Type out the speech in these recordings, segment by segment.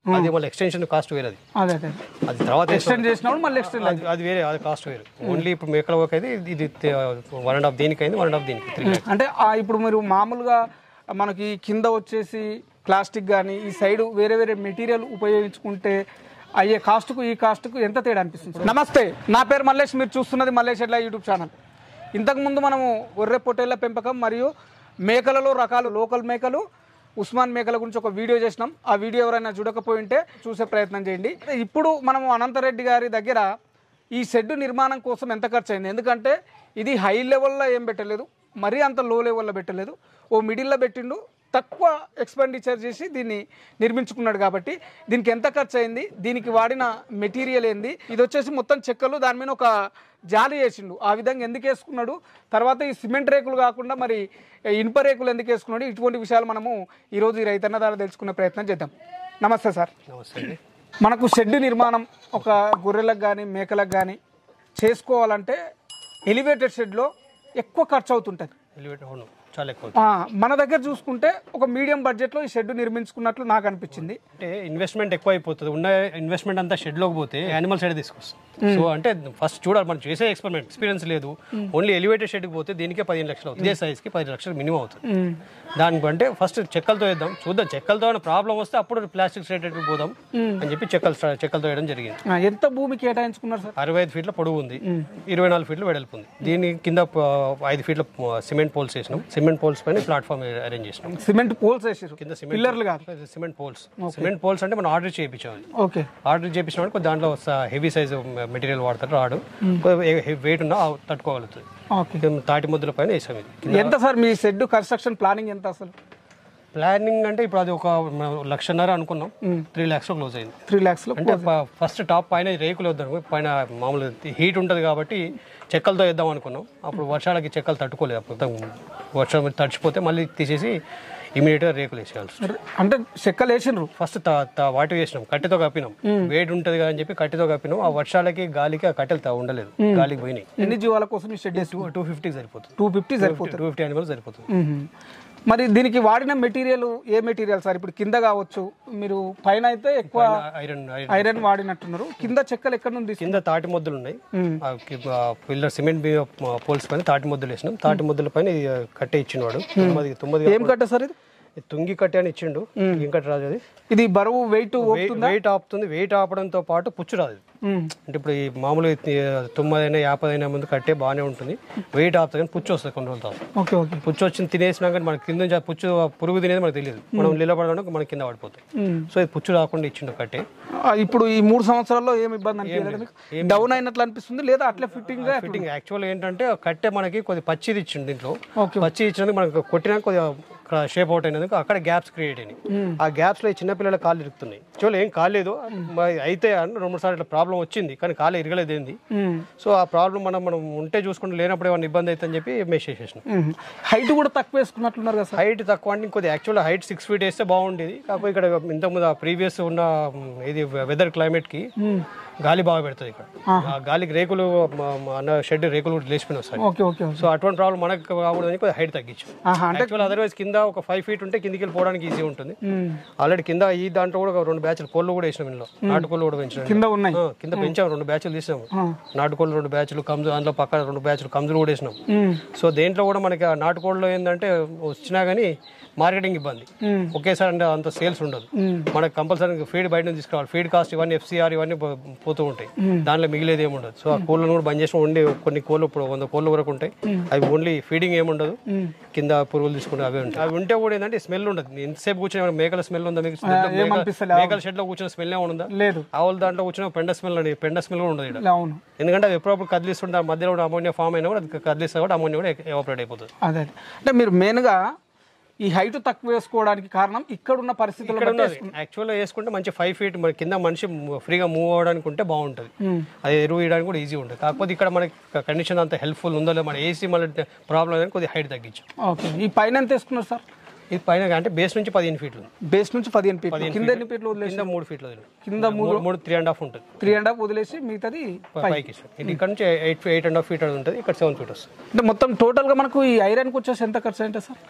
అది మళ్ళీ extension cost వేరే అది అదే అదే అది తర్వాత వేస్తాం. ఎక్స్టెండ్ చేసినప్పుడు మళ్ళీ ఎక్స్టెండ్ అది అది వేరే అది కాస్ట్ వేరు ఓన్లీ ఇప్పుడు మేకల వర్క్ అయితే ఇది- ఇది వన్ అండ్ హాఫ్ దీనికి అయింది వన్ అండ్ హాఫ్ దీనికి త్రీ అంటే ఆ ఇప్పుడు మీరు మామూలుగా మనకి కింద వచ్చేసి ప్లాస్టిక్ కానీ ఈ సైడ్ వేరే వేరే మెటీరియల్ ఉపయోగించుకుంటే అయ్యే కాస్ట్కు ఈ కాస్ట్కు ఎంత తేడా అనిపిస్తుంది నమస్తే నా పేరు మల్లేష్ మీరు చూస్తున్నది మల్లేష్ ఎడ్ల యూట్యూబ్ ఛానల్ ఇంతకుముందు మనము గొర్రె పొట్టేళ్ల పెంపకం మరియు మేకలలో రకాలు లోకల్ మేకలు ఉస్మాన్ మేకల గురించి ఒక వీడియో చేసినాం ఆ వీడియో ఎవరైనా చూడకపోయి ఉంటే చూసే ప్రయత్నం చేయండి ఇప్పుడు మనము అనంతరెడ్డి గారి దగ్గర ఈ షెడ్ నిర్మాణం కోసం ఎంత ఖర్చు అయింది ఎందుకంటే ఇది హై లెవెల్లో ఏం పెట్టలేదు మరీ అంత లో లెవెల్లో పెట్టలేదు ఓ మిడిల్లో పెట్టిండు తక్కువ ఎక్స్పెండిచర్ చేసి దీన్ని నిర్మించుకున్నాడు కాబట్టి దీనికి ఎంత ఖర్చు అయింది దీనికి వాడిన మెటీరియల్ ఏంది ఇది వచ్చేసి మొత్తం చెక్కలు దాని మీద ఒక జాలి వేసిండు ఆ విధంగా ఎందుకు వేసుకున్నాడు తర్వాత ఈ సిమెంట్ రేకులు కాకుండా మరి ఇనుప రేకులు ఎందుకు వేసుకున్నాడు ఇటువంటి విషయాలు మనము ఈరోజు ఈ రైతన్న ద్వారా తెలుసుకునే ప్రయత్నం చేద్దాం నమస్తే సార్ నమస్తే అండి మనకు షెడ్ నిర్మాణం ఒక గొర్రెలకు కానీ మేకలకు కానీ చేసుకోవాలంటే ఎలివేటెడ్ షెడ్లో ఎక్కువ ఖర్చు అవుతుంటుంది ఎలివేటర్ అవును చాలా ఎక్కువ ఆ, మన దగ్గర చూసుకుంటే ఒక మీడియం బడ్జెట్లో ఈ షెడ్ నిర్మించుకున్నట్లు నాకు అనిపించింది అంటే ఇన్వెస్ట్మెంట్ ఎక్కువ అయిపోతుంది ఉన్న ఇన్వెస్ట్మెంట్ అంతా షెడ్ లోకి పోతే యానిమల్ సైడ్ తీసుకొస్తాం సో అంటే ఫస్ట్ చూడాలి మనం చేసే ఎక్స్పెరిమెంట్ ఎక్స్పీరియన్స్ లేదు ఓన్లీ ఎలివేటెడ్ షెడ్కి పోతే దీనికే పదిహేను లక్షలు అవుతుంది ఇదే సైజ్కి పది లక్షలు మినిమం అవుతుంది దానికంటే ఫస్ట్ చెక్కలతో వేద్దాం చూద్దాం చెక్కలతో ప్రాబ్లం వస్తే అప్పుడు ప్లాస్టిక్ రేటెడ్కి పోదాం అని చెప్పి చెక్కలు స్టా- చెక్కలతో వేయడం జరిగింది ఆ, ఎంత భూమి కేటాయించుకున్నారు సార్ అరవై ఐదు ఫీట్ల పొడవు ఉంది ఇరవై నాలుగు ఫీట్లు వెడల్పు ఉంది దీని కింద ప- ఐదు ఫీట్ల సిమెంట్ పోల్స్ వేసినాం సిమెంట్ పోల్స్ పైన ప్లాట్ఫామ్ అరేంజ్ చేసినాం సిమెంట్ పోల్స్ వేసారు కింద సిమెంట్ పిల్లర్లు కాదు సిమెంట్ పోల్స్ సిమెంట్ పోల్స్ అంటే మనం ఆర్డర్ చేయించాలి ఓకే ఆర్డర్ చేయించిన కొద్ది దాంట్లో హెవీ సైజ్ మెటీరియల్ వాడతారు రాడు వెయిట్ ఉన్నా ఆ తట్టుకోగలుగుతుంది ఓకే కింద తాటి ముద్దుల పైన వేసాం ఇది ఎంత సార్ మీ షెడ్ కన్స్ట్రక్షన్ ప్లానింగ్ ఎంత అసలు ప్లానింగ్ అంటే ఇప్పుడు అది ఒక మ- లక్షన్నర అనుకున్నాం త్రీ ల్యాక్స్ క్లోజ్ అయింది త్రీ ల్యాక్స్లో అంటే ఫస్ట్ టాప్ పైన రేకులు వద్దాం పైన మామూలు హీట్ ఉంటుంది కాబట్టి చెక్కలతో వేద్దాం అనుకున్నాం అప్పుడు వర్షాలకి చెక్కలు తట్టుకోలేదు అప్పుడు మొత్తం వర్షం తడిచిపోతే మళ్ళీ తీసేసి ఇమీడియట్గా రేకులు వేసేయాల్సి వస్తుంది. అంటే చెక్కలు వేసిండ్రు ఫస్ట్ త- త- వాటి వేసినాం కట్టెతో కప్పినాం వేడి ఉంటది కదా అని చెప్పి కట్టెతో కప్పినాం ఆ వర్షాలకి గాలికి ఆ కట్టెలు త- ఉండలేదు గాలికి పోయినాయి ఎన్ని జీవాల కోసం ఈ షెడ్ వేసి టూ టూ ఫిఫ్టీ సరిపోతుంది టూ ఫిఫ్టీ సరిపోతుంది టూ ఫిఫ్టీ అనిమల్ సరిపోతుంది మ్మ్. మరి దీనికి వాడిన మెటీరియల్ ఏ మెటీరియల్ సార్ ఇప్పుడు కింద కావచ్చు మీరు పైన అయితే ఎక్కువ ఐరన్ ఐరన్ ఐరన్ వాడినట్టున్నారు కింద చెక్కలు ఎక్కడ నుండి తీసుకు- కింద తాటి ముద్దలు ఉన్నాయి ఆ పిల్లర్ సిమెంట్ పోల్స్ పైన తాటి ముద్దలు వేసినాం తాటి ముద్దల పైన ఇది కట్టే ఇచ్చినవాడు తుమ్మది తుమ్మది ఏం కట్ట సార్ ఇది ఇది తుంగి కట్టే అని ఇచ్చిండు ఇంకటి రాదు అది ఇది బరువు వెయిట్ వెయిట్ ఆపుతుంది వెయిట్ ఆపడంతో పాటు పుచ్చు రాదు ఇది. అంటే ఇప్పుడు ఈ మామూలు తొమ్మిదైనా యాభైనా ముందు కట్టే బాగానే ఉంటుంది వెయిట్ ఆపుతుంది కానీ పుచ్చు వస్తుంది కొన్ని రోజుల తర్వాత ఓకే ఓకే పుచ్చు వచ్చింది తినేసినా కానీ మనకి కింద నుంచి ఆ పుచ్చు పురుగు తినేది మనకు తెలియదు మనం నిలబడడానికి మనకి కింద పడిపోతుంది సో ఇది పుచ్చు రాకుండా ఇచ్చిండు కట్టే ఆ, ఇప్పుడు ఈ మూడు సంవత్సరాల్లో ఏం ఇబ్బంది అనిపించలేదు మీకు డౌన్ అయినట్లు అనిపిస్తుంది లేదా అట్లే ఫిట్టింగ్ గా ఫిట్టింగ్ యాక్చువల్ ఏంటంటే ఆ కట్టె మనకి కొద్ది పచ్చిది ఇచ్చిండు దీంట్లో పచ్చి ఇచ్చినందుకు మనకు కొట్టినాక కొద్దిగా షేప్ అవుట్ అయినందుకు అక్కడ గ్యాప్స్ క్రియేట్ అయినాయి ఆ గ్యాప్స్ లో ఈ చిన్నపిల్లల కాళ్ళు ఇరుకుతున్నాయి యాక్చువల్ ఏం కాలేదు మరి అయితే అని రెండు మూడు సార్లు ఇట్లా ప్రాబ్లం వచ్చింది కానీ కాళ్ళు ఇరగలేదు ఏంది సో ఆ ప్రాబ్లం మనం మనం ఉంటే చూసుకుంటే లేనప్పుడు ఏమైనా ఇబ్బంది అవుతుందని చెప్పి మెష్ చేసేసినాం హైట్ కూడా తక్కువ వేసుకున్నట్లున్నారు కదా సార్ హైట్ తక్కువ అంటే ఇంకొద్ది యాక్చువల్ హైట్ సిక్స్ ఫీట్ వేస్తే బాగుండేది కాకపోతే ఇక్కడ ఇంతకుముందు ఆ ప్రీవియస్ ఉన్న మ్, ఇది వెదర్ క్లైమేట్ కి గాలి బాగా పెడుతుంది ఇక్కడ ఆ గాలికి రేకులు మ- మ- అన్న షెడ్ రేకులు కూడా లేచిపోయినాయి ఒకసారి ఓకే ఓకే ఓకే. సో అటువంటి ప్రాబ్లం మనకు కాకూడదని కొద్దిగా హైట్ తగ్గించు ఆహా అంటే యాక్చువల్ అదర్వైజ్ కింద ఒక ఫైవ్ ఫీట్ ఉంటే కిందికి వెళ్ళి పోవడానికి ఈజీ ఉంటుంది మ్మ్. ఆల్రెడీ కింద ఈ దాంట్లో కూడా ఒక రెండు బ్యాచ్లు కోళ్ళు కూడా వేసినాం ఇందులో నాటుకోళ్ళు కూడా పెంచినాం కింద ఉన్నాయి ఆ, కింద పెంచాం రెండు బ్యాచ్లు తీసాము నాటుకోళ్ళు రెండు బ్యాచ్లు కమ్జు అందులో పక్కన రెండు బ్యాచ్లు కమ్జులు కూడా వేసినాం మ్మ్. సో దేంట్లో కూడా మనకి ఆ నాటుకోళ్ళలో ఏంటంటే వచ్చినా కానీ మార్కెటింగ్ ఇబ్బంది ఒకేసారి అంటే అంత సేల్స్ ఉండదు మనకి కంపల్సరీ ఫీడ్ బయట నుంచి తీసుకురావాలి ఫీడ్ కాస్ట్ ఇవన్నీ ఎఫ్సీఆర్ ఇవన్నీ పో- పోతూ ఉంటాయి దాంట్లో మిగిలేదు ఏమి ఉండదు సో ఆ కోళ్ళను కూడా బంద్ చేసిన ఉండి కొన్ని కోళ్ళు ఇప్పుడు వంద కోళ్ళ వరకు ఉంటాయి అవి ఓన్లీ ఫీడింగ్ ఏమి ఉండదు కింద పురుగులు తీసుకుంటే అవే ఉంటాయి అవి ఉంటే కూడా ఏంటంటే స్మెల్ ఉండదు ఎంతసేపు కూర్చొని ఏమైనా మేకల స్మెల్ ఉందా మీకు మేకల- ఏమనిపిస్తలే, మేకల షెడ్ లో కూర్చొని స్మెల్ ఏమైనా ఉందా లేదు ఆవుల దాంట్లో కూర్చొని పెండ స్మెల్ అండి పెండ స్మెల్ కూడా ఉండదు ఇక్కడ అవును ఎందుకంటే అది ఎప్పుడప్పుడు కదిలిస్తుంటే ఆ మధ్యలో కూడా అమోనియా ఫామ్ అయినా కూడా అది కదిలిస్తే కూడా అమోనియా కూడా ఎవాపరేట్ అయిపోతుంది అదే అదే. అంటే మీరు మెయిన్గా ఈ హైట్ తక్కువ వేసుకోవడానికి కారణం ఇక్కడున్న పరిస్థితుల్లో ఇక్కడ బట్టి ఉన్నది యాక్చువల్గా వేసుకుంటే మంచి ఫైవ్ ఫీట్ మన కింద మనిషి ఫ్రీగా మూవ్ అవ్వడానికి ఉంటే బాగుంటుంది అది ఎరువు వేయడానికి కూడా ఈజీ ఉంటుంది కాకపోతే ఇక్కడ మనకి కండిషన్ అంత హెల్ప్ఫుల్ ఉందో లేదో మన ఏసీ మళ్ళీ ప్రాబ్లం అని కొద్దిగా హైట్ తగ్గించాం ఓకే ఈ పైన ఎంత వేసుకున్నారు సార్ ఇది పైన అంటే బేస్ నుంచి పదిహేను ఫీట్లు ఉంది. బేస్ నుంచి పదిహేను ఫీట్లు కింద ఎన్ని ఫీట్లు వదిలేసి కింద మూడు ఫీట్లు వదిలేం. కింద మూడు మూడు త్రీ అండ్ హాఫ్ ఉంటుంది త్రీ అండ్ హాఫ్ వదిలేసి మిగతాది పైకి ఇస్తాం ఇది ఇక్కడ నుంచి eight eight and half feet అది ఉంటుంది ఇక్కడ సెవెన్ ఫీట్ వస్తుంది అంటే మొత్తం టోటల్గా మనకు ఈ ఐరన్కి వచ్చేసి ఎంత ఖర్చు అంటే sir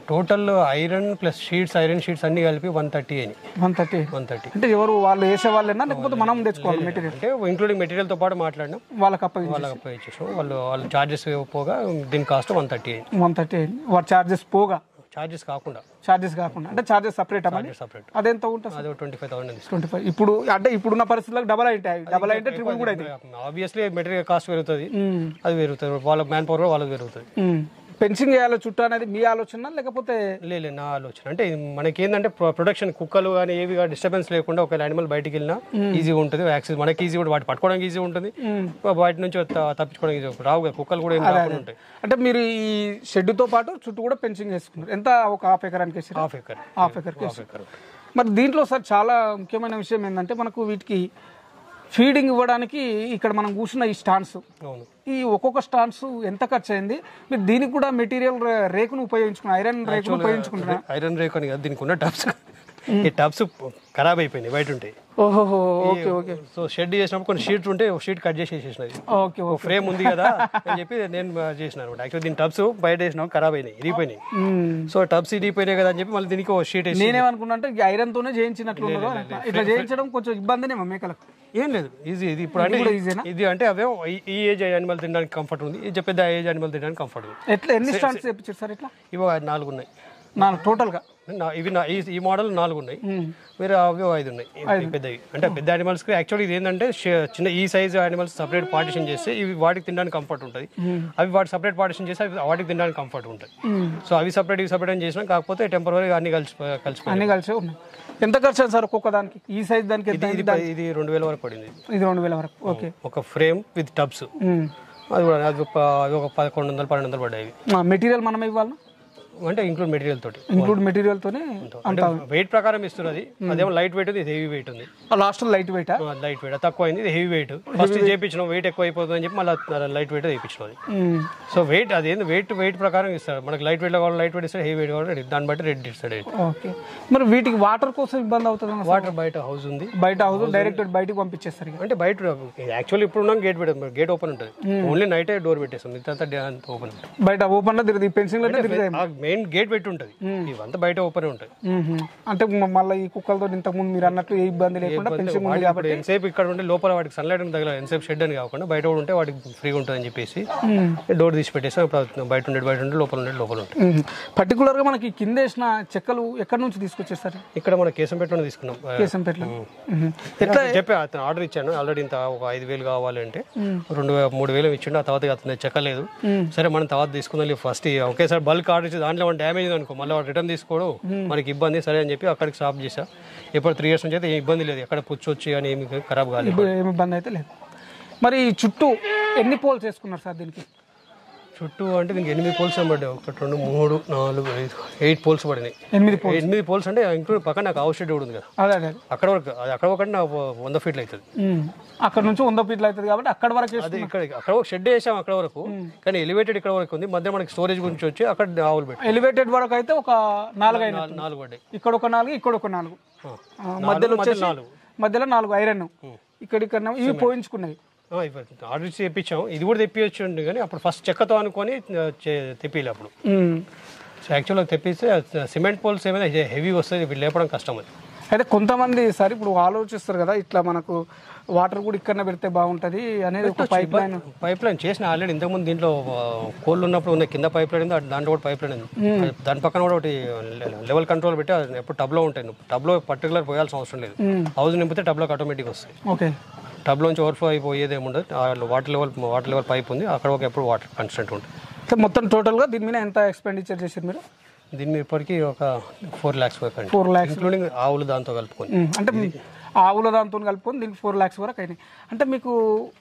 total iron plus sheets iron sheets అన్ని కలిపి వన్ థర్టీ అయినాయి వన్ థర్టీ వన్ థర్టీ అంటే ఎవరు వాళ్ళు వేసే వాళ్ళేనా లేకపోతే మనం తెచ్చుకోవాలి మెటీరియల్ అంటే ఇంక్లూడింగ్ మెటీరియల్తో పాటు మాట్లాడినాం వాళ్ళకి అప్పగించి వాళ్ళకి అప్లై ఇచ్చేసాం వాళ్ళు వాళ్ళు చార్జెస్ పోగా దీని కాస్ట్ వన్ థర్టీ అయింది వన్ థర్టీ వాటి చార్జెస్ పోగా చార్జెస్ కాకుండా చార్జెస్ కాకుండా అంటే చార్జెస్ సపరేట్ అమ్మని సపరేట్ అదెంత ఉంటుంది అది twenty five thousand twenty five ఇప్పుడు అంటే ఇప్పుడున్న పరిస్థితులకు డబల్ అయితే డబల్ అయితే ట్రిపుల్ కూడా అయితే ఆబ్వియస్లీ మెటీరియల్ కాస్ట్ పెరుగుతుంది అది పెరుగుతుంది వాళ్ళ మ్యాన్ పవర్ కూడా వాళ్ళకి పెరుగుతుంది పెన్సింగ్ చేయాలి చుట్టూ అనేది మీ ఆలోచన లేకపోతే లేదు నా ఆలోచన అంటే ఇది మనకి ఏంటంటే ప్రొడక్షన్ కుక్కలు కానీ ఏవి డిస్టర్బెన్స్ లేకుండా ఒక యానిమల్ బయటికి వెళ్ళినా ఈజీగా ఉంటుంది యాక్సెస్ మనకి ఈజీ కూడా వాటి పట్టుకోవడానికి ఈజీ ఉంటుంది వాటి నుంచి త- తప్పించుకోవడానికి ఈజీ రావు కదా కుక్కలు కూడా ఏం రాకుండా ఉంటాయి అంటే మీరు ఈ షెడ్తో పాటు చుట్టూ కూడా పెన్సింగ్ చేసుకున్నారు ఎంత ఒక హాఫ్ ఎకరానికి వేసారు హాఫ్ ఎకర్ హాఫ్ ఎకర్కి హాఫ్ ఎకర్ మరి దీంట్లో సార్ చాలా ముఖ్యమైన విషయం ఏంటంటే మనకు వీటికి ఫీడింగ్ ఇవ్వడానికి ఇక్కడ మనం కూర్చున్న ఈ స్టాండ్స్ అవును ఈ ఒక్కొక్క స్టాండ్స్ ఎంత ఖర్చు అయింది మీరు దీనికి కూడా మెటీరియల్ రేకును ఉపయోగించుకున్నారు ఐరన్ రేకును ఉపయోగించుకుంటున్నారు ఐరన్ రేక్ అని కాదు దీనికి ఉన్న టబ్స్ ఈ టబ్స్ ఖరాబ్ అయిపోయినాయి బయట ఉంటాయి ఓహో ఓకే ఓకే సో షెడ్ చేసినప్పుడు కొన్ని షీట్ ఉంటే షీట్ కట్ చేసి వేసేసినది ఓకే ఒక ఫ్రేమ్ ఉంది కదా అని చెప్పి నేను చేసిన అనమాట యాక్చువల్లీ దీని టబ్స్ బయట వేసినాం ఖరాబ్ అయినాయి ఇరిగిపోయినాయి సో టబ్స్ ఇరిగిపోయినాయి కదా అని చెప్పి మళ్ళీ దీనికి ఒక షీట్ వేసి నేనేమనుకున్నా అంటే ఐరన్ తోనే చేయించినట్లు ఉన్నదో ఇట్లా చేయించడం కొంచెం ఇబ్బందినేమో మేకలకు ఏం లేదు ఈజీ ఇది ఇప్పుడు అంటే ఈజీనా? ఇది అంటే అవే ఈ- ఈ ఏజ్ యానిమల్ తినడానికి కంఫర్ట్ ఉంది ఇది పెద్ద ఏజ్ యానిమల్ తినడానికి కంఫర్ట్ ఉంది ఎట్లా ఎన్ని స్టాండ్స్ చేయించారు సార్ ఇట్లా ఇవి నాలుగు ఉన్నాయి నాలుగు టోటల్గా నా- ఇవి నా- ఈ- ఈ మోడల్ నాలుగు ఉన్నాయి వేరే అవి ఐదు ఉన్నాయి ఇవి పెద్దవి అంటే పెద్ద యానిమల్స్ కి యాక్చువల్లీ ఇది ఏంటంటే షే- చిన్న ఈ సైజ్ యానిమల్స్ సపరేట్ పార్టిషన్ చేస్తే ఇవి వాటికి తినడానికి కంఫర్ట్ ఉంటుంది అవి వాటి సపరేట్ పార్టిషన్ చేస్తే అవి వాటికి తినడానికి కంఫర్ట్ ఉంటుంది సో అవి సపరేట్ ఇవి సపరేట్ అని చేసినా కాకపోతే టెంపరీగా అన్ని కలిసి కలిసిపోయి అన్ని కలిసి ఉన్నాయి ఎంత ఖర్చు అయింది సార్ ఒక్కొక్క దానికి ఈ సైజ్ దానికి ఎంత ఇది ఇది రెండు వేల వరకు పడింది ఇది రెండు వేల వరకు ఓకే ఒక ఫ్రేమ్ విత్ టబ్స్ అది కూడా అది ఒక అది ఒక పదకొండు వందలు పన్నెండు వందలు పడ్డాయి ఇవి. మెటీరియల్ మనం ఇవ్వాలి అంటే ఇంక్లూడ్ మెటీరియల్ తోటి ఇంక్లూడ్ మెటీరియల్ తోనే అంటే వెయిట్ ప్రకారం ఇస్తున్నది అదేమో లైట్ వెయిట్ ఉంది ఇది హెవీ వెయిట్ ఉంది last light weight light weight తక్కువ అయింది ఇది హెవీ వెయిట్ ఫస్ట్ చేయించినాం వెయిట్ ఎక్కువ అయిపోతుంది అని చెప్పి మళ్ళీ లైట్ వెయిట్ చేయించినాం అది సో వెయిట్ అదేంది వెయిట్ వెయిట్ ప్రకారం ఇస్తారు మనకి లైట్ వెయిట్ కావాలి లైట్ వెయిట్ ఇస్తాడు హెవీ వెయిట్ కావాలి దాన్ని బట్టి రెడ్ ఇస్తాడు ఓకే మరి వీటికి వాటర్ కోసం ఇబ్బంది అవుతుంది వాటర్ బయట హౌస్ ఉంది బయట హౌస్ డైరెక్ట్ బయటకు పంపించేస్తారు ఇక. అంటే బయట యాక్చువల్లీ ఇప్పుడు ఉన్నాం గేట్ పెట్టాం గేట్ ఓపెన్ ఉంటుంది ఓన్లీ నైటే డోర్ పెట్టేస్తాం మిగతా డే అంతా ఓపెన్ ఉంటుంది బయట ఓపెన్ లో తిరుగుతుంది పెన్సింగ్ లోనే తిరుగుతాయి ఆ మెయిన్ గేట్ పెట్టి ఉంటుంది ఇవంతా బయట ఓపెన్ ఉంటాయి మ్మ్. అంటే మ- మళ్ళీ ఈ కుక్కలతో ఇంతకు ముందు మీరు అన్నట్లు ఏ ఇబ్బంది లేకుండా పెన్సింగ్ ఉంది వాడికి కాబట్టి ఇప్పుడు ఎంతసేపు ఇక్కడ ఉంటే లోపల వాటికి సన్లైట్ తగల ఎంతసేపు షెడ్ అని కాకుండా బయట కూడా ఉంటే వాటికి ఫ్రీగా ఉంటుంది అని చెప్పేసి డోర్ తీసి పెట్టేస్తాం ఇప్పుడు బయట ఉండే బయట ఉండే లోపల ఉండే లోపల ఉంటుంది పర్టికులర్ గా మనకి కింద వేసిన చెక్కలు ఎక్కడి నుంచి తీసుకొచ్చేస్తారు ఇక్కడ మన కేసం పెట్టుకుని తీసుకున్నాం కేసంపేటలో ఎట్లా చెప్పా అతను ఆర్డర్ ఇచ్చాను ఆల్రెడీ ఇంత ఒక ఐదు వేలు కావాలి అంటే రెండు వే- మూడు వేలు ఇచ్చిండు ఆ తర్వాత అతను చెక్కలేదు సరే మనం తర్వాత తీసుకుందాం ఫస్ట్ ఒకేసారి బల్క్ ఆర్డర్ ఇచ్చి దాంట్లో మన డ్యామేజ్ అనుకో మళ్ళీ వాడు రిటర్న్ తీసుకోవడం మనకి ఇబ్బంది సరే అని చెప్పి అక్కడికి స్టాప్ చేసా ఇప్పుడు త్రీ ఇయర్స్ నుంచి అయితే ఏం ఇబ్బంది లేదు ఎక్కడ పుచ్చు వచ్చి అని ఏమి ఖరాబ్ కాలేదు ఇప్పుడు ఏమి ఇబ్బంది అయితే లేదు మరి ఈ చుట్టూ ఎన్ని పోల్స్ వేసుకున్నారు సార్ దీనికి చుట్టూ అంటే దీనికి ఎనిమిది పోల్స్ పడ్డాయి ఒకటి రెండు మూడు నాలుగు ఐదు ఎయిట్ పోల్స్ పడినాయి ఎనిమిది ఎనిమిది పోల్స్ అంటే ఇంక్లూడ్ పక్కన నాకు హౌస్ షెడ్ కూడా ఉంది కదా అదే అదే అక్కడ వరకు అది అక్కడ ఒకటి నాకు వంద ఫీట్లు అవుతుంది మ్మ్. అక్కడ నుంచి వంద ఫీట్లు అవుతుంది కాబట్టి అక్కడ వరకు వేసుకున్నారు. అది ఇక్కడ అక్కడ ఒక షెడ్ వేసాం అక్కడ వరకు కానీ ఎలివేటెడ్ ఇక్కడ వరకు ఉంది మధ్య మనకి స్టోరేజ్ గురించి వచ్చి అక్కడ ఆవులు పెట్టి ఎలివేటెడ్ వరకు అయితే ఒక నాలుగు అయిన నాలుగు- నాలుగు పడ్డాయి ఇక్కడ ఒక నాలుగు ఇక్కడ ఒక నాలుగు ఆ. ఆ, మధ్యలో వచ్చేసి నాలుగు మధ్యలో నాలుగు ఐరన్ ఇక్కడ ఇక్కడ ఇవి పోయించుకున్నాయి ఆ, ఇవ్వ- ఆర్డర్ ఇచ్చి తెప్పించాం ఇది కూడా తెప్పించండి కానీ అప్పుడు ఫస్ట్ చెక్కతో అనుకొని ఆ, చే- తెప్పిలే అప్పుడు మ్మ్. సో యాక్చువల్గా తెప్పిస్తే సిమెంట్ పోల్స్ ఏమైనా హెవీ వస్తుంది ఇవి లేపడం కష్టం అది అయితే కొంతమంది సార్ ఇప్పుడు ఆలోచిస్తారు కదా ఇట్లా మనకు వాటర్ కూడా ఇక్కడనే పెడితే బాగుంటుంది అనేది ఒక పైప్ లైన్ పైప్ లైన్ చేసిన ఆల్రెడీ ఇంతకుముందు దీంట్లో ఆ, కోళ్ళు ఉన్నప్పుడు ఉన్న కింద పైప్ లైన్ ఉంది అటు దాంట్లో కూడా పైప్ లైన్ ఉంది దాని పక్కన కూడా ఒకటి లెవెల్ కంట్రోల్ పెట్టి అది ఎప్పుడు టబ్లో ఉంటాయి నువ్వు టబ్లో పర్టికులర్ పోయాల్సిన అవసరం లేదు హౌస్ నింపితే టబ్లోకి ఆటోమేటిక్ వస్తాయి ఓకే టబ్లో నుంచి ఓవర్ఫ్లో అయిపోయేది ఏముండదు ఆ water level water level pipe ఉంది అక్కడ ఒక ఎప్పుడు వాటర్ కాన్స్టెంట్ ఉంటుంది అయితే మొత్తం టోటల్గా దీని మీద ఎంత ఎక్స్పెండిచర్ చేశారు మీరు దీని మీద ఇప్పటికీ ఒక ఫోర్ ల్యాక్స్ వరకు అండి ఫోర్ ల్యాక్స్ ఇంక్లూడింగ్ ఆవులు దాంతో కలుపుకొని అంటే ఆవుల దాంతో కలుపుకొని దీనికి ఫోర్ ల్యాక్స్ వరకు అయినాయి అంటే మీకు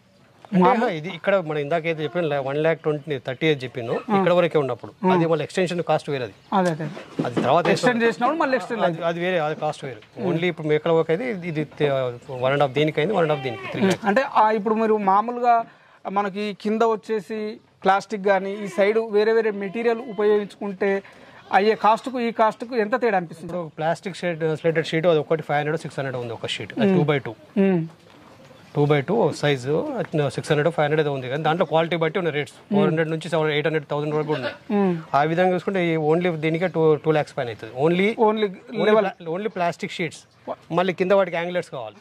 అంటే ఇది ఇక్కడ మనం ఇందాకైతే చెప్పిన one lakh twenty thirty eight చెప్పిను ఇక్కడ వరకే ఉన్నప్పుడు అది మళ్ళీ ఎక్స్టెన్షన్ కాస్ట్ వేరే అది అదే అదే అది తర్వాత వేసిన- ఎక్స్టెండ్ చేసినప్పుడు మళ్ళీ ఎక్స్టెండ్ అది అది వేరే అది కాస్ట్ వేరు ఓన్లీ ఇప్పుడు మేకల వరకు అయితే ఇది వన్ అండ్ హాఫ్ దీనికి అయింది వన్ అండ్ హాఫ్ దీనికి త్రీ ల్యాక్స్ అంటే ఆ ఇప్పుడు మీరు మామూలుగా మనకి కింద వచ్చేసి ప్లాస్టిక్ కానీ ఈ సైడ్ వేరే వేరే మెటీరియల్ ఉపయోగించుకుంటే అయ్యే కాస్ట్కు ఈ కాస్ట్కు ఎంత తేడా అనిపిస్తుంది ఇప్పుడు ప్లాస్టిక్ షీట్ స్లెటెడ్ షీట్ అది ఒకటి ఫైవ్ హండ్రెడ్ సిక్స్ హండ్రెడ్ ఉంది ఒక షీట్ అది two by two hmm. Two by two size six hundred five hundred ఉంది కానీ దాంట్లో క్వాలిటీ బట్టి ఉన్న రేట్స్ ఫోర్ హండ్రెడ్ నుంచి సెవెన్ ఎయిట్ హండ్రెడ్ థౌసండ్ వరకు ఉన్నాయి ఆ విధంగా చూసుకుంటే ఓన్లీ దీనికే టూ టూ ల్యాక్స్ పైన అవుతుంది only only only plastic sheets మళ్ళీ కింద వాటికి యాంగ్లెట్స్ కావాలి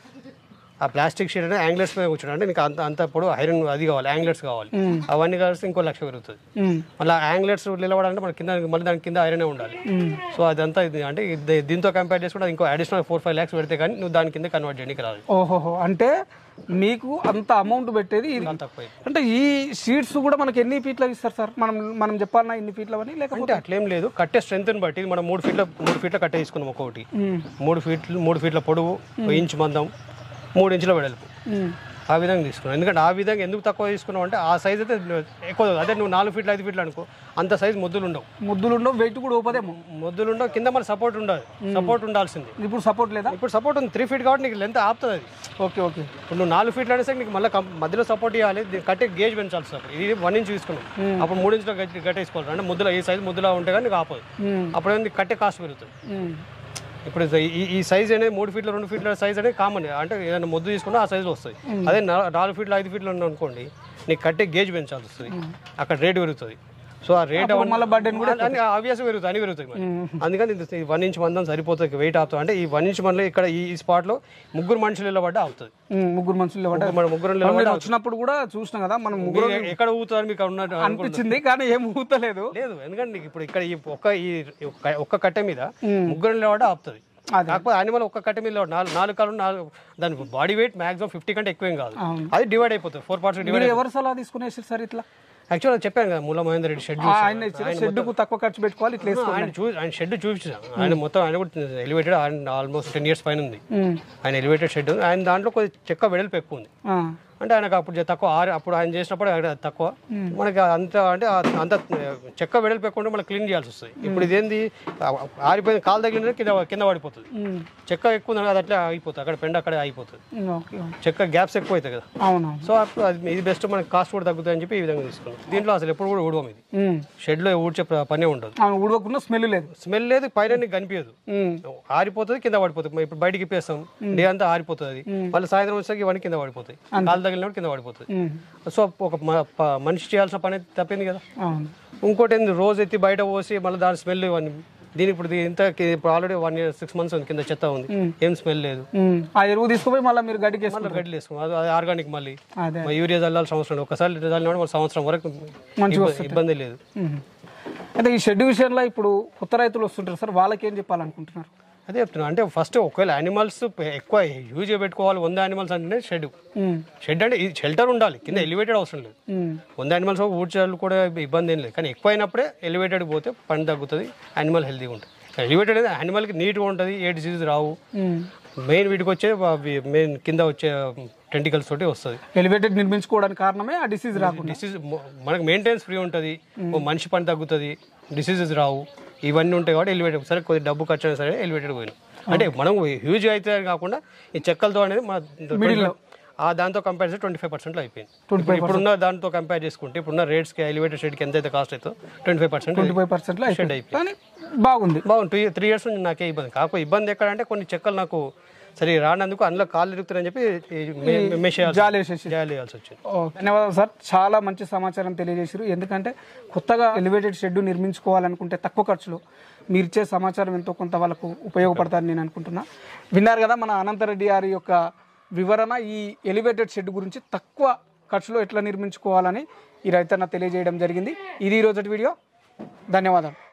ఆ ప్లాస్టిక్ షీట్ అనేది యాంగ్లెట్స్ మీద కూర్చోండి అంటే నీకు అంత అంత పొడు ఐరన్ అది కావాలి యాంగ్లెట్స్ కావాలి అవన్నీ కలిసి ఇంకో లక్ష పెరుగుతుంది మళ్ళీ యాంగ్లెట్స్ నిలబడాలంటే మన కింద మళ్ళీ దాని కింద ఐరనే ఉండాలి సో అదంతా ఇది అంటే ఇది దీంతో కంపేర్ చేసుకుంటే అది ఇంకో అడిషనల్ ఫోర్ ఫైవ్ ల్యాక్స్ పెడితే కానీ నువ్వు దాని కింద కన్వర్ట్ చేయడానికి రాదు ఓహోహో అంటే మీకు అంత అమౌంట్ పెట్టేది ఇది చాలా తక్కువ అయింది. అంటే ఈ షీట్స్ కూడా మనకి ఎన్ని ఫీట్ల ఇస్తారు సార్ మనం మనం చెప్పాలన్నా ఇన్ని ఫీట్ల అని లేకపోతే అంటే అట్లేం లేదు కట్టే స్ట్రెంత్ బట్టి మనం మూడు ఫీట్ల మూడు ఫీట్ల కట్టే తీసుకున్నాం ఒక్కొక్కటి మూడు ఫీట్లు మూడు ఫీట్ల పొడవు ఒక ఇంచు మందం మూడు ఇంచుల వెడల్పు మ్మ్. ఆ విధంగా తీసుకున్నాం ఎందుకంటే ఆ విధంగా ఎందుకు తక్కువ తీసుకున్నాం అంటే ఆ సైజ్ అయితే ఎక్కువ అదే నువ్వు నాలుగు ఫీట్లు ఐదు ఫీట్లు అనుకో అంత సైజ్ ముద్దులు ఉండవు ముద్దులు ఉండవు వెయిట్ కూడా ఓపదేమో ముద్దులు ఉండవు కింద మన సపోర్ట్ ఉండదు సపోర్ట్ ఉండాల్సింది ఇప్పుడు సపోర్ట్ లేదా ఇప్పుడు సపోర్ట్ ఉంది త్రీ ఫీట్ కాబట్టి నీకు లెంత్ ఆపుతుంది అది ఓకే ఓకే ఇప్పుడు నువ్వు నాలుగు ఫీట్లు అనేసి నీకు మళ్ళీ మధ్యలో సపోర్ట్ ఇవ్వాలి దీన్ని కట్టే గేజ్ పెంచాల్సి అప్పుడు ఇది వన్ ఇంచ్ తీసుకున్నాం అప్పుడు మూడు ఇంచులో గట్టి గట్టేసుకోవాలి అంటే ముద్దులో ఈ సైజ్ ముద్దులో ఉంటే కానీ నీకు ఆపదు మ్మ్. అప్పుడు ఏంది కట్టే కాస్ట్ పెరుగుతుంది మ్మ్. ఇప్పుడు ఇది- ఈ ఈ సైజ్ అనేది మూడు ఫీట్ల రెండు ఫీట్ల సైజ్ అనేది కామన్ అంటే ఏదైనా ముద్దు తీసుకున్నా ఆ సైజులో వస్తుంది అదే నా- నాలుగు ఫీట్ల ఐదు ఫీట్లు ఉంది అనుకోండి నీకు కట్టే గేజ్ పెంచాల్సి వస్తుంది అక్కడ రేట్ పెరుగుతుంది సో ఆ రేట్ మళ్ళీ బర్డెన్ కూడా అన్ని ఆబ్వియస్ పెరుగుతాయి అన్ని పెరుగుతాయి మరి అందుకని ఇది వన్ ఇంచ్ మందం సరిపోతుంది వెయిట్ ఆపుతుంది అంటే ఈ వన్ ఇంచ్ మనలో ఇక్కడ ఈ స్పాట్ లో ముగ్గురు మనుషులు నిలబడ్డా ఆపుతుంది మ్మ్. ముగ్గురు మనుషులు లేవట మన ముగ్గురు మీరు వచ్చినప్పుడు కూడా చూసినాం కదా మనం ముగ్గురు నిలబడి ఎక్కడ ఊగుతారు మీకు ఉన్నట్టు అనిపించింది కానీ ఏం ఊతలేదు లేదు ఎందుకంటే నీకు ఇప్పుడు ఇక్కడ ఈ ఒక్క ఈ ఒక్క- ఒక్క కట్టె మీద ముగ్గురు నిలబడ్డా ఆపుతుంది అదే. కాకపోతే యానిమల్ ఒక్క కట్టె మీద నాలుగు నాలుగు కాళ్ళు నాలుగు దాని బాడీ వెయిట్ మాక్సిమం ఫిఫ్టీ కంటే ఎక్కువేం కాదు అవును. అది డివైడ్ అయిపోతుంది ఫోర్ పార్ట్స్ డివైడ్ మీరు ఎవరు సలహా తీసుకునేసి సార్ ఇట్లా యాక్చువల్గా చెప్పాను కదా మూల మహేందర్ రెడ్డి షెడ్ ఆ, ఆయన ఇచ్చిన షెడ్కు తక్కువ ఖర్చు పెట్టుకోవాలి ఇట్లా వేసుకో ఆయన చూ ఆయన షెడ్ చూపించాను ఆయన మొత్తం ఆయన కూడా ఎలివేటెడ్ ఆయన ఆల్మోస్ట్ టెన్ ఇయర్స్ పైన ఉంది మ్మ్. ఆయన ఎలివేటెడ్ షెడ్ ఆయన దాంట్లో కొద్ది చెక్క వెడల్పు ఎక్కువ ఉంది ఆ. అంటే ఆయనకు అప్పుడు జర తక్కువ ఆరి అప్పుడు ఆయన చేసినప్పుడు ఆయన తక్కువ మనకి అంత అంటే ఆ- అంత చెక్క వెడల్పు ఎక్కువ ఉంటే మనకి క్లీన్ చేయాల్సి వస్తుంది ఇప్పుడు ఇదేంది ఆ- ఆరిపోయిన కాలు తగిలిన కింద కింద పడిపోతుంది మ్మ్. చెక్క ఎక్కువ ఉంది కదా అది అట్లే ఆగిపోతుంది అక్కడ పెండ అక్కడే ఆగిపోతుంది మ్మ్. ఓకే చెక్క గ్యాప్స్ ఎక్కువ అవుతాయి కదా అవును సో అప్పుడు అది ఇది బెస్ట్ మనకి కాస్ట్ కూడా తగ్గుతుంది అని చెప్పి ఈ విధంగా తీసుకున్నాం దీంట్లో అసలు ఎప్పుడు కూడా ఊడవం ఇది మ్మ్. షెడ్లో ఊడ్చే ప్ర- పనే ఉండదు అవును ఉడవకుండా స్మెల్ లేదు స్మెల్ లేదు పైన నీకు కనిపించదు మ్మ్. ఆరిపోతుంది కింద పడిపోతుంది మరి ఇప్పుడు బయటికి ఇప్పేస్తాం డే అంతా ఆరిపోతుంది అది మళ్ళీ సాయంత్రం వచ్చేసరికి ఇవన్నీ కింద పడిపోతాయి కాలు తగిలినప్పుడు కింద పడిపోతుంది మ్మ్. సో ఒక మ- ప- మనిషి చేయాల్సిన పని తప్పింది కదా అవును ఇంకోటి ఏంది రోజు ఎత్తి బయట పోసి మళ్ళీ దాని స్మెల్ ఇవన్నీ దీని ఇప్పుడు ఇది ఇంత కి- ఇప్పుడు already one year six months ఉంది కింద చెత్త ఉంది ఏం స్మెల్ లేదు మ్మ్. ఆ ఎరువు తీసుకుపోయి మళ్ళీ మీరు గడ్డికి వేసుకుంటారు మళ్ళీ గడ్డలు వేసుకున్నాం అది అది ఆర్గానిక్ మళ్ళీ అదే మా యూరియా చల్లాల్సిన అవసరం లేదు ఒకసారి చల్లిన మన సంవత్సరం వరకు మంచిగా ఇబ్బ- ఇబ్బంది లేదు మ్మ్. అంటే ఈ షెడ్ విషయంలో ఇప్పుడు కొత్త రైతులు వస్తుంటారు సార్ వాళ్ళకి ఏం చెప్పాలనుకుంటున్నారు అదే చెప్తున్నా అంటే ఫస్ట్ ఒకవేళ యానిమల్స్ ఎక్కువ యూజ్ పెట్టుకోవాలి వంద యానిమల్స్ అంటేనే షెడ్ మ్మ్. షెడ్ అంటే ఇది షెల్టర్ ఉండాలి కింద ఎలివేటెడ్ అవసరం లేదు మ్మ్. వంద యానిమల్స్ ఊడ్చాలు కూడా ఇబ్బంది ఏం లేదు కానీ ఎక్కువ అయినప్పుడే ఎలివేటెడ్ పోతే పని తగ్గుతుంది యానిమల్ హెల్తీగా ఉంటుంది ఎలివేటెడ్ అనేది యానిమల్కి నీట్గా ఉంటుంది ఏ డిసీజ్ రావు మ్మ్. మెయిన్ వీటికి వచ్చే మెయిన్ కింద వచ్చే టెంటికల్స్ తోటి వస్తుంది ఎలివేటెడ్ నిర్మించుకోవడానికి కారణమే ఆ డిసీజ్ రాకుండా డిసీజ్ మనకు మెయింటెనెన్స్ ఫ్రీ ఉంటుంది ఓ మనిషి పని తగ్గుతుంది డిసీజెస్ రావు ఇవన్నీ ఉంటాయి కాబట్టి ఎలివేటెడ్ సరే కొద్ది డబ్బు ఖర్చు అయినా సరే ఎలివేటెడ్ పోయినాం అంటే మనం హ్యూజ్ అయితే కాకుండా ఈ చెక్కలతో అనేది మన ఆ దాంతో కంపేర్ చేస్తే ట్వంటీ ఫైవ్ పర్సెంట్లో అయిపోయింది ఇప్పుడు ఇప్పుడున్న దాంతో కంపేర్ చేసుకుంటే ఇప్పుడున్న రేట్స్కి ఎలివేటెడ్ షెడ్కి ఎంత అయితే కాస్ట్ అవుతుందో twenty five percent twenty five పర్సెంట్లో షెడ్ అయిపోయింది కానీ బాగుంది బాగుంది టూ త్రీ ఇయర్స్ నుంచి నాకే ఇబ్బంది కాకపోతే ఇబ్బంది ఎక్కడంటే కొన్ని చెక్కలు నాకు సరే రానందుకు అందులో కాళ్ళు ఇరుగుతారని చెప్పి మెష్ జాలి వేసేసి జాలి చేయాల్సి వచ్చింది ఓ, ధన్యవాదాలు సార్ చాలా మంచి సమాచారం తెలియజేశారు ఎందుకంటే కొత్తగా ఎలివేటెడ్ షెడ్ నిర్మించుకోవాలనుకుంటే తక్కువ ఖర్చులో మీరు ఇచ్చే సమాచారం ఎంతో కొంత వాళ్ళకు ఉపయోగపడతారని నేను అనుకుంటున్నా విన్నారు కదా మన అనంతరెడ్డి గారి యొక్క వివరణ ఈ ఎలివేటెడ్ షెడ్ గురించి తక్కువ ఖర్చులో ఎట్లా నిర్మించుకోవాలని ఈ రైతన్న తెలియజేయడం జరిగింది ఇది ఈ రోజు వీడియో ధన్యవాదాలు